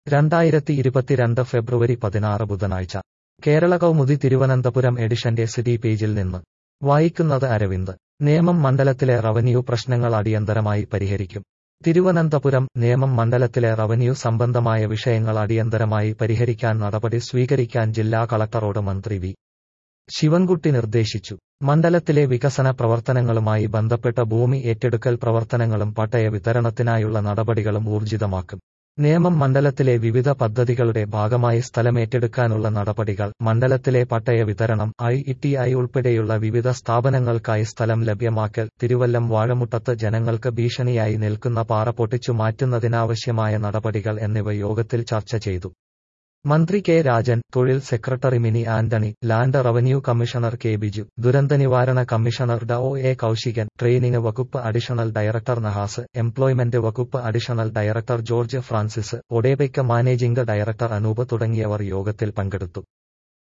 രണ്ടായിരത്തി ഇരുപത്തിരണ്ട് ഫെബ്രുവരി പതിനാറ് ബുധനാഴ്ച കേരള കൗമുദി തിരുവനന്തപുരം എഡിഷന്റെ സിറ്റി പേജിൽ നിന്ന് വായിക്കുന്നത് അരവിന്ദ് നേമം മണ്ഡലത്തിലെ റവന്യൂ പ്രശ്നങ്ങൾ അടിയന്തരമായി പരിഹരിക്കും തിരുവനന്തപുരം നേമം മണ്ഡലത്തിലെ റവന്യൂ സംബന്ധമായ വിഷയങ്ങൾ അടിയന്തരമായി പരിഹരിക്കാൻ നടപടി സ്വീകരിക്കാൻ ജില്ലാ കളക്ടറോട് മന്ത്രി വി ശിവൻകുട്ടി നിർദ്ദേശിച്ചു മണ്ഡലത്തിലെ വികസന പ്രവർത്തനങ്ങളുമായി ബന്ധപ്പെട്ട ഭൂമി ഏറ്റെടുക്കൽ പ്രവർത്തനങ്ങളും പട്ടയ വിതരണത്തിനായുള്ള നടപടികളും ഊർജിതമാക്കും നേമം മണ്ഡലത്തിലെ വിവിധ പദ്ധതികളുടെ ഭാഗമായി സ്ഥലമേറ്റെടുക്കാനുള്ള നടപടികൾ മണ്ഡലത്തിലെ പട്ടയ വിതരണം ഐ ടി ഐ ഉൾപ്പെടെയുള്ള വിവിധ സ്ഥാപനങ്ങൾക്കായി സ്ഥലം ലഭ്യമാക്കൽ തിരുവല്ലം വാഴമുട്ടത്ത് ജനങ്ങൾക്ക് ഭീഷണിയായി നിൽക്കുന്ന പാറ പൊട്ടിച്ചു മാറ്റുന്നതിനാവശ്യമായ നടപടികൾ എന്നിവ യോഗത്തിൽ ചർച്ച ചെയ്തു മന്ത്രി കെ രാജൻ തൊഴിൽ secretary Mini Antony land revenue commissioner K Biju ദുരന്ത നിവാരണ കമ്മീഷണർ ഡ ഒ എ കൌശികൻ ട്രെയിനിങ് വകുപ്പ് അഡീഷണൽ ഡയറക്ടർ നഹാസ് എംപ്ലോയ്മെന്റ് വകുപ്പ് അഡീഷണൽ ഡയറക്ടർ ജോർജ് ഫ്രാൻസിസ് ഒഡേബയ്ക്ക് മാനേജിംഗ് ഡയറക്ടർ അനൂപ് തുടങ്ങിയവർ യോഗത്തിൽ പങ്കെടുത്തു